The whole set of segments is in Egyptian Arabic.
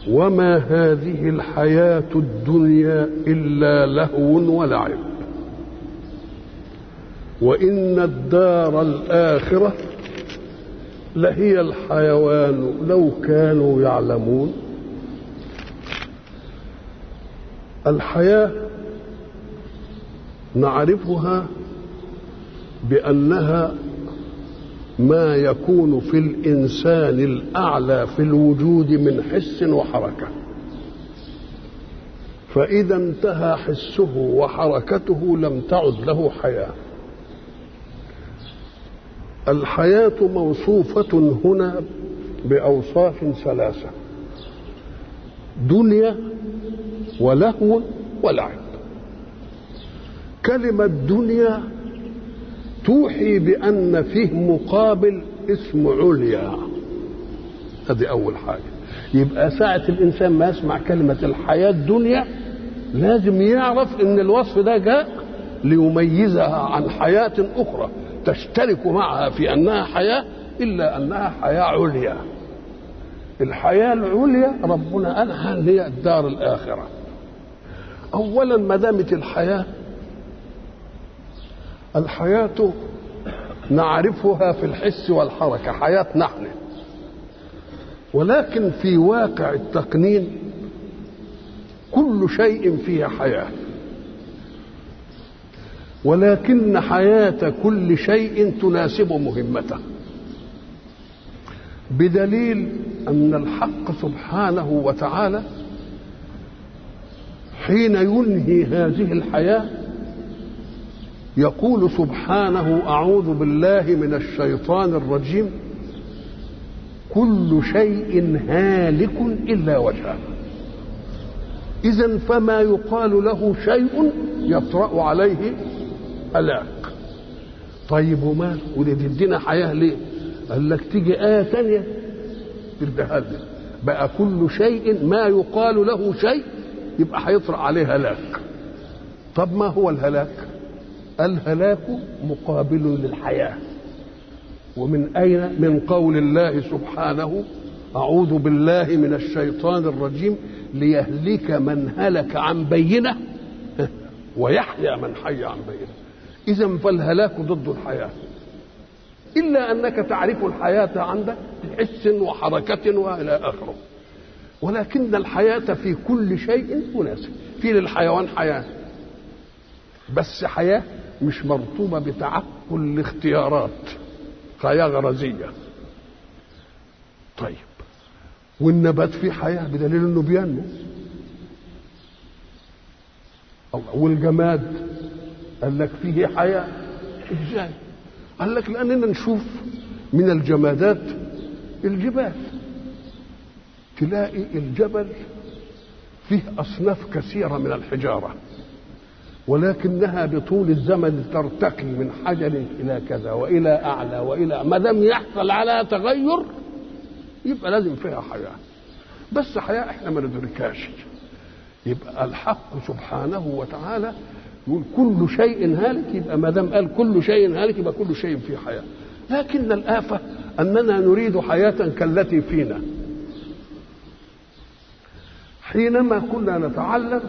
وما هذه الحياة الدنيا إلا لهو ولعب وإن الدار الآخرة لهي الحيوان لو كانوا يعلمون الحياة نعرفها بأنها ما يكون في الإنسان الأعلى في الوجود من حس وحركة فإذا انتهى حسه وحركته لم تعد له حياة الحياة موصوفة هنا بأوصاف ثلاثة دنيا ولهو ولعب كلمة دنيا توحي بأن فيه مقابل اسم عليا هذه أول حاجة يبقى ساعة الإنسان ما يسمع كلمة الحياة الدنيا لازم يعرف إن الوصف ده جاء ليميزها عن حياة أخرى تشترك معها في أنها حياة إلا أنها حياة عليا الحياة العليا ربنا قالها هي الدار الآخرة أولا ما دامت الحياة الحياة نعرفها في الحس والحركة حياة نحن ولكن في واقع التقنين كل شيء فيه حياة ولكن حياة كل شيء تناسب مهمته بدليل أن الحق سبحانه وتعالى حين ينهي هذه الحياه يقول سبحانه اعوذ بالله من الشيطان الرجيم كل شيء هالك الا وجهه اذا فما يقال له شيء يطرا عليه هلاك طيب وما ودي تدينا حياه ليه قال لك تيجي ايه ثانيه تردها لنا بقى كل شيء ما يقال له شيء يبقى هيطرا عليه هلاك طب ما هو الهلاك الهلاك مقابل للحياة ومن أين من قول الله سبحانه أعوذ بالله من الشيطان الرجيم ليهلك من هلك عن بينة ويحيى من حي عن بينة إذا فالهلاك ضد الحياة إلا أنك تعرف الحياة عندك بحس وحركة وإلى آخره ولكن الحياة في كل شيء مناسب في للحيوان حياة بس حياة مش مرطوبة بتعقل الاختيارات حياة غرزية طيب والنبات فيه حياة بدليل انه بينمو والجماد قال لك فيه حياة ازاي قال لك لاننا نشوف من الجمادات الجبال تلاقي الجبل فيه اصناف كثيره من الحجاره ولكنها بطول الزمن ترتقي من حجر الى كذا والى اعلى والى ما دام يحصل على تغير يبقى لازم فيها حياه بس حياه احنا ما ندركهاش يبقى الحق سبحانه وتعالى يقول كل شيء هالك يبقى ما دام قال كل شيء هالك يبقى كل شيء فيه حياه لكن الآفة أننا نريد حياة كالتي فينا حينما كنا نتعلم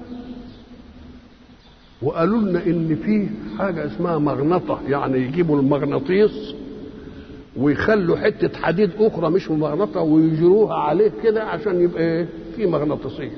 وقالوا لنا ان في حاجه اسمها مغنطه يعني يجيبوا المغناطيس ويخلوا حته حديد اخرى مش مغنطه ويجروها عليه كده عشان يبقى ايه في مغناطيسيه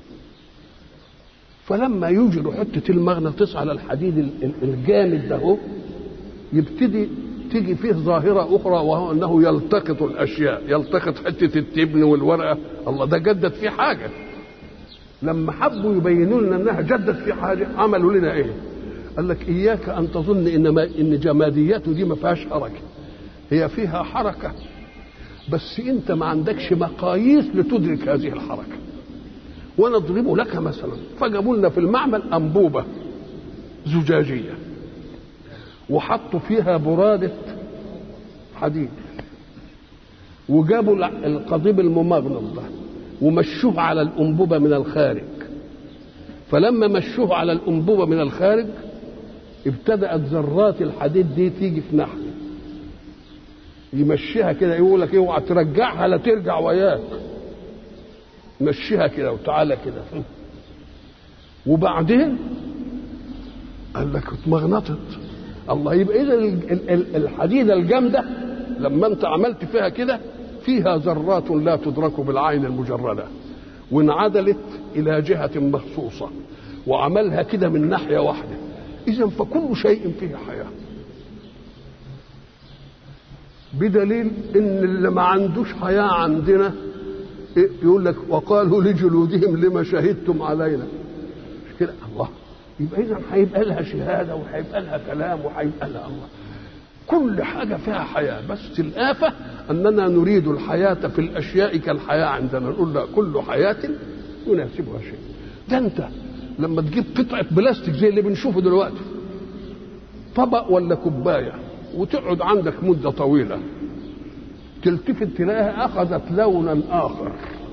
فلما يجروا حته المغناطيس على الحديد الجامد ده هو يبتدي تيجي فيه ظاهرة أخرى وهو أنه يلتقط الأشياء يلتقط حتة التبن والورقة الله ده جدد فيه حاجة لما حبوا يبينوا لنا انها جدت في حاجه عملوا لنا ايه؟ قال لك اياك ان تظن ان ما ان جمادياته دي ما فيهاش حركه هي فيها حركه بس انت ما عندكش مقاييس لتدرك هذه الحركه ونضرب لك مثلا فجابوا لنا في المعمل انبوبه زجاجيه وحطوا فيها براده حديد وجابوا القضيب الممغنط ده ومشوه على الأنبوبة من الخارج فلما مشوه على الأنبوبة من الخارج ابتدأت ذرات الحديد دي تيجي في ناحية يمشيها كده يقول لك اوعى ترجعها لا ترجع وياك مشيها كده وتعالى كده وبعدين قال لك اتمغنطت الله يبقى اذا الحديده الجامده لما انت عملت فيها كده فيها ذرات لا تدرك بالعين المجرده وانعدلت الى جهه مخصوصه وعملها كده من ناحيه واحده اذا فكل شيء فيه حياه بدليل ان اللي ما عندوش حياه عندنا يقول لك وقالوا لجلودهم لما شهدتم علينا مش كده الله يبقى اذا هيبقى لها شهاده وهيبقى لها كلام وهيبقى لها الله كل حاجه فيها حياه بس الافه اننا نريد الحياه في الاشياء كالحياه عندنا نقول لا كل حياه يناسبها شيء ده انت لما تجيب قطعه بلاستيك زي اللي بنشوفه دلوقتي طبق ولا كوبايه وتقعد عندك مده طويله تلتفت تلاقيها اخذت لونا اخر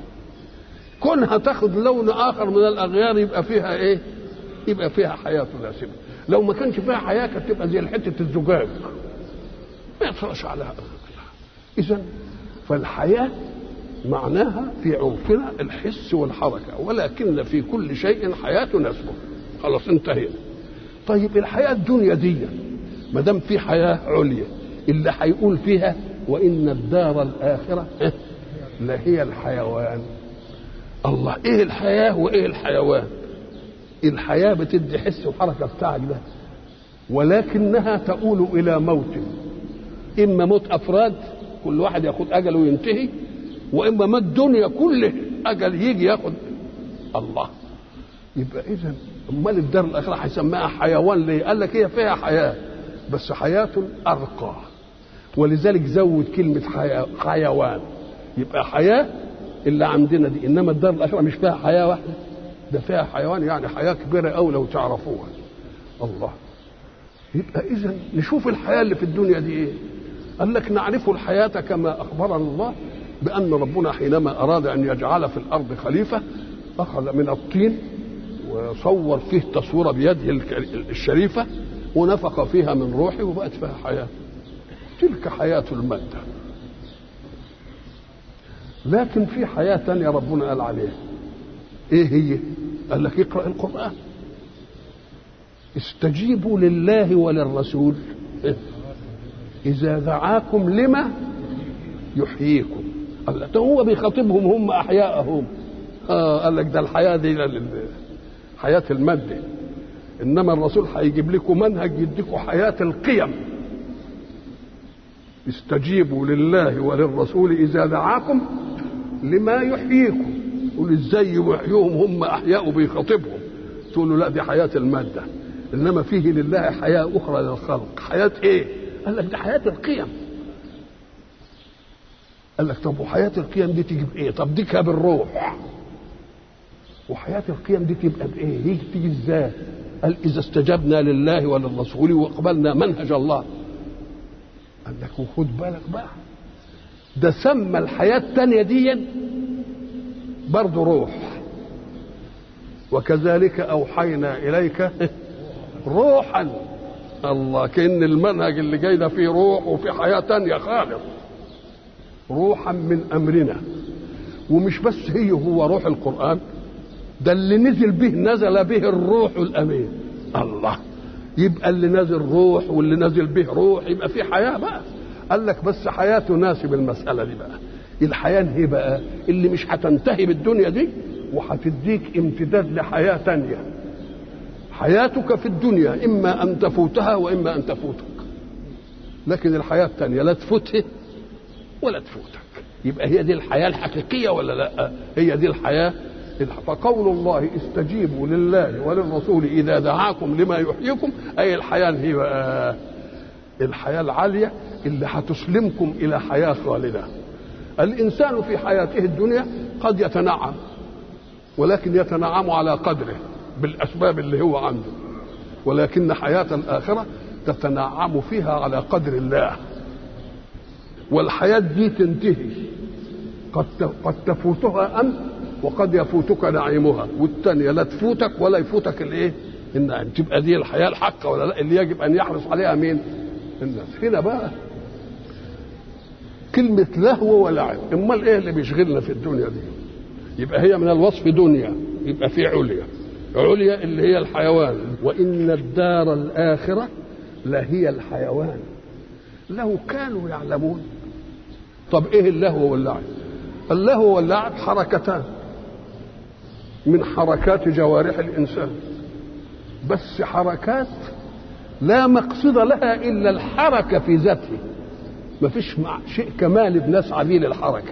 كونها تاخذ لون اخر من الاغيار يبقى فيها ايه يبقى فيها حياه تناسبها لو ما كانش فيها حياه كانت تبقى زي حته الزجاج ما يطرش على اذا فالحياه معناها في عرفنا الحس والحركه ولكن في كل شيء حياه تناسبه خلاص انتهينا طيب الحياه الدنيا دي ما دام في حياه عليا اللي هيقول فيها وان الدار الاخره لهي الحيوان الله ايه الحياه وايه الحيوان الحياه بتدي حس وحركه بتاعك ده ولكنها تؤول الى موت اما موت افراد كل واحد ياخد اجله وينتهي واما ما الدنيا كله اجل يجي ياخد الله يبقى اذا امال الدار الاخره هيسميها حيوان ليه؟ قال لك هي فيها حياه بس حياه ارقى ولذلك زود كلمه حيا... حيوان يبقى حياه اللي عندنا دي انما الدار الاخره مش فيها حياه واحده ده فيها حيوان يعني حياه كبيره قوي لو تعرفوها الله يبقى اذا نشوف الحياه اللي في الدنيا دي ايه قال لك نعرف الحياه كما اخبرنا الله بان ربنا حينما اراد ان يجعل في الارض خليفه اخذ من الطين وصور فيه تصوير بيده الشريفه ونفخ فيها من روحه وبقت فيها حياه تلك حياه الماده لكن في حياه ثانيه ربنا قال عليها ايه هي قال لك اقرا القران استجيبوا لله وللرسول إذا دعاكم لما يحييكم قال لك هو بيخاطبهم هم أحياءهم آه قال لك ده الحياة دي حياة المادة إنما الرسول هيجيب لكم منهج يديكم حياة القيم استجيبوا لله وللرسول إذا دعاكم لما يحييكم يقول ازاي يحيوهم هم أحياء بيخاطبهم تقول لا دي حياة المادة انما فيه لله حياه اخرى للخلق حياه ايه قال لك دي حياه القيم قال لك طب وحياه القيم دي تيجي بايه طب دي بالروح وحياه القيم دي تبقى بايه هي تيجي ازاي قال اذا استجبنا لله وللرسول واقبلنا منهج الله قال لك وخد بالك بقى ده سمى الحياه الثانيه دي برضه روح وكذلك اوحينا اليك روحا الله كأن المنهج اللي جاي ده فيه روح وفي حياة تانية خالص روحا من أمرنا ومش بس هي هو روح القرآن ده اللي نزل به نزل به الروح الأمين الله يبقى اللي نازل روح واللي نازل به روح يبقى في حياة بقى قال لك بس حياة تناسب المسألة دي بقى الحياة هي بقى اللي مش هتنتهي بالدنيا دي وهتديك امتداد لحياة تانية حياتك في الدنيا إما أن تفوتها وإما أن تفوتك لكن الحياة الثانية لا تفوتها ولا تفوتك يبقى هي دي الحياة الحقيقية ولا لا هي دي الحياة فقول الله استجيبوا لله وللرسول إذا دعاكم لما يحييكم أي الحياة هي بقى الحياة العالية اللي هتسلمكم إلى حياة خالدة الإنسان في حياته الدنيا قد يتنعم ولكن يتنعم على قدره بالاسباب اللي هو عنده ولكن حياه الاخره تتنعم فيها على قدر الله والحياه دي تنتهي قد قد تفوتها انت وقد يفوتك نعيمها والثانيه لا تفوتك ولا يفوتك الايه؟ النعيم تبقى دي الحياه الحقه ولا لا اللي يجب ان يحرص عليها مين؟ الناس هنا بقى كلمة لهو ولعب، أمال إيه اللي بيشغلنا في الدنيا دي؟ يبقى هي من الوصف دنيا يبقى في عليا عليا اللي هي الحيوان وإن الدار الآخرة لهي الحيوان لو كانوا يعلمون طب ايه اللهو واللعب اللهو واللعب حركتان من حركات جوارح الانسان بس حركات لا مقصد لها الا الحركه في ذاته ما فيش شيء كمال بنسعى به للحركه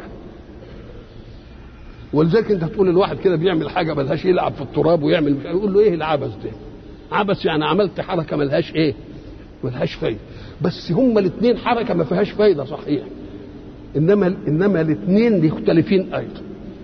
ولذلك انت تقول الواحد كده بيعمل حاجه ملهاش يلعب في التراب ويعمل مش يقول له ايه العبث ده عبث يعني عملت حركه ملهاش ايه ملهاش فايده بس هما الاثنين حركه ما فيهاش فايده صحيح انما انما الاثنين مختلفين ايضا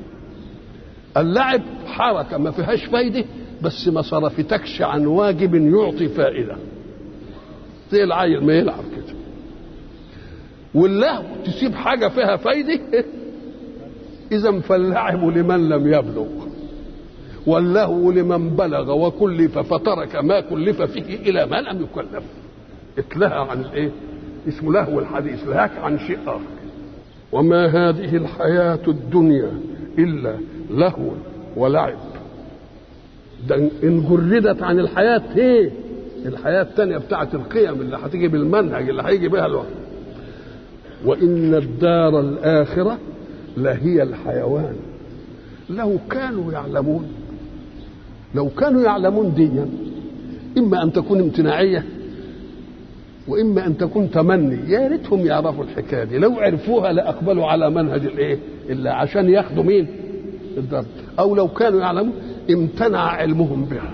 اللعب حركه ما فيهاش فايده بس ما صرفتكش عن واجب يعطي فائده زي العيل ما يلعب كده واللهو تسيب حاجه فيها فايده اذا فاللعب لمن لم يبلغ واللهو لمن بلغ وكلف فترك ما كلف فيه الى ما لم يكلف اتلهى عن الايه اسمه لهو الحديث لهاك عن شيء اخر وما هذه الحياة الدنيا إلا لهو ولعب ده إن جردت عن الحياة إيه؟ الحياة الثانية بتاعت القيم اللي هتيجي بالمنهج اللي هيجي بها الوقت وإن الدار الآخرة لهي الحيوان لو كانوا يعلمون لو كانوا يعلمون ديا إما أن تكون امتناعية واما ان تكون تمني يا ريتهم يعرفوا الحكايه دي لو عرفوها لاقبلوا على منهج الايه الا عشان ياخدوا مين الدرب او لو كانوا يعلمون امتنع علمهم بها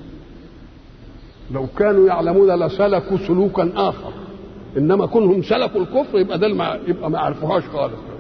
لو كانوا يعلمون لسلكوا سلوكا اخر انما كونهم سلكوا الكفر يبقى ده يبقى ما عرفوهاش خالص